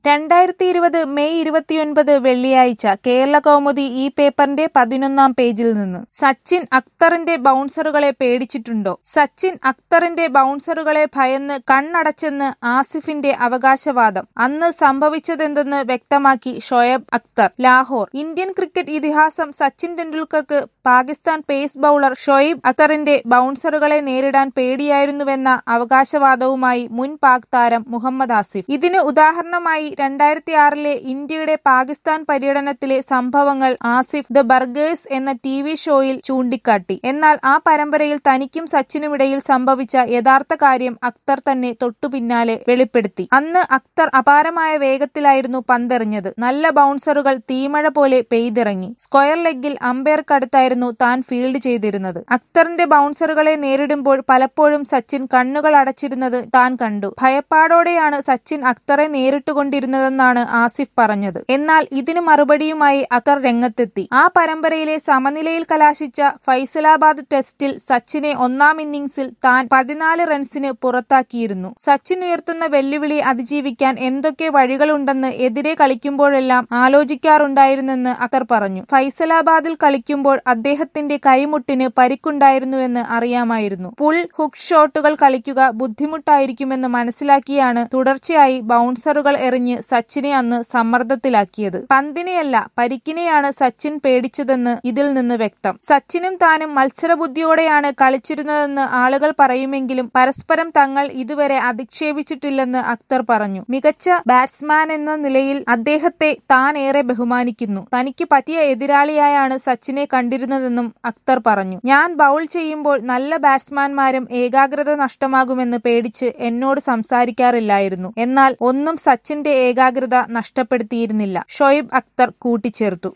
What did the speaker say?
രണ്ടായിരത്തി ഇരുപത് മെയ് ഇരുപത്തിയൊൻപത് വെള്ളിയാഴ്ച കേരള കൗമുദി ഈ പേപ്പറിന്റെ പതിനൊന്നാം പേജിൽ നിന്ന് സച്ചിൻ അക്തറിന്റെ ബൗൺസറുകളെ പേടിച്ചിട്ടുണ്ടോ സച്ചിൻ അക്തറിന്റെ ബൗൺസറുകളെ ഭയന്ന് കണ്ണടച്ചെന്ന് ആസിഫിന്റെ അവകാശവാദം അന്ന് സംഭവിച്ചതെന്തെന്ന് വ്യക്തമാക്കി ഷൊയബ് അക്തർ ലാഹോർ ഇന്ത്യൻ ക്രിക്കറ്റ് ഇതിഹാസം സച്ചിൻ ടെണ്ടുൽക്കർക്ക് പാകിസ്ഥാൻ പേസ് ബൌളർ ഷൊയ്ബ് അക്തറിന്റെ ബൗൺസറുകളെ നേരിടാൻ പേടിയായിരുന്നുവെന്ന അവകാശവാദവുമായി മുൻ പാക് താരം മുഹമ്മദ് ആസിഫ് ഇതിന് ഉദാഹരണമായി രണ്ടായിരത്തി ആറിലെ ഇന്ത്യയുടെ പാകിസ്ഥാൻ പര്യടനത്തിലെ സംഭവങ്ങൾ ആസിഫ് ദ ബർഗേഴ്സ് എന്ന ടി വി ഷോയിൽ ചൂണ്ടിക്കാട്ടി എന്നാൽ ആ പരമ്പരയിൽ തനിക്കും സച്ചിനുമിടയിൽ സംഭവിച്ച യഥാർത്ഥ കാര്യം അക്തർ തന്നെ തൊട്ടു പിന്നാലെ വെളിപ്പെടുത്തി അന്ന് അക്തർ അപാരമായ വേഗത്തിലായിരുന്നു പന്തെറിഞ്ഞത് നല്ല ബൗൺസറുകൾ തീമഴ പോലെ പെയ്തിറങ്ങി സ്ക്വയർ ലെഗിൽ അമ്പയർക്കടുത്തായിരുന്നു താൻ ഫീൽഡ് ചെയ്തിരുന്നത് അക്തറിന്റെ ബൗൺസറുകളെ നേരിടുമ്പോൾ പലപ്പോഴും സച്ചിൻ കണ്ണുകൾ അടച്ചിരുന്നത് താൻ കണ്ടു ഭയപ്പാടോടെയാണ് സച്ചിൻ അക്തറെ നേരിട്ടുകൊണ്ടിരുന്നതെന്നാണ് ആസിഫ് പറഞ്ഞത് എന്നാൽ ഇതിന് മറുപടിയുമായി അക്തർ രംഗത്തെത്തി ആ പരമ്പരയിലെ സമനിലയിൽ കലാശിച്ച ഫൈസലാബാദ് ടെസ്റ്റിൽ സച്ചിനെ ഒന്നാം ഇന്നിംഗ്സിൽ താൻ പതിനാല് റൺസിന് പുറത്താക്കിയിരുന്നു സച്ചിൻ ഉയർത്തുന്ന വെല്ലുവിളി അതിജീവിക്കാൻ എന്തൊക്കെ വഴികളുണ്ടെന്ന് എതിരെ കളിക്കുമ്പോഴെല്ലാം ആലോചിക്കാറുണ്ടായിരുന്നെന്ന് അക്തർ പറഞ്ഞു ഫൈസലാബാദിൽ കളിക്കുമ്പോൾ അദ്ദേഹത്തിന്റെ കൈമുട്ടിന് പരിക്കുണ്ടായിരുന്നുവെന്ന് അറിയാമായിരുന്നു പുൾ ഹുക്ക് ഷോട്ടുകൾ കളിക്കുക ബുദ്ധിമുട്ടായിരിക്കുമെന്ന് മനസ്സിലാക്കിയാണ് തുടർച്ചയായി ബൗൺസറുകൾ എറിഞ്ഞ് സച്ചിനെ അന്ന് സമ്മർദ്ദത്തിലാക്കിയത് പന്തിനെയല്ല പരിക്കിനെയാണ് സച്ചിൻ പേടിച്ചതെന്ന് ഇതിൽ നിന്ന് വ്യക്തം സച്ചിനും താനും മത്സരബുദ്ധിയോടെയാണ് കളിച്ചിരുന്നതെന്ന് ആളുകൾ പറയുമെങ്കിലും പരസ്പരം തങ്ങൾ ഇതുവരെ അധിക്ഷേപിച്ചിട്ടില്ലെന്ന് അക്തർ പറഞ്ഞു മികച്ച ബാറ്റ്സ്മാൻ എന്ന നിലയിൽ അദ്ദേഹത്തെ താൻ ഏറെ ബഹുമാനിക്കുന്നു തനിക്ക് പറ്റിയ എതിരാളിയായാണ് സച്ചിനെ കണ്ടിരുന്നതെന്നും അക്തർ പറഞ്ഞു ഞാൻ ബൗൾ ചെയ്യുമ്പോൾ നല്ല ബാറ്റ്സ്മാൻമാരും ഏകാഗ്രത നഷ്ടമാകുമെന്ന് പേടിച്ച് എന്നോട് സംസാരിക്കാറില്ലായിരുന്നു എന്നാൽ ഒന്നും സച്ചിന്റെ ഏകാഗ്രത നഷ്ടപ്പെടുത്തിയിരുന്നില്ല ഷൊയ്ബ് അക്തർ കൂട്ടിച്ചേർത്തു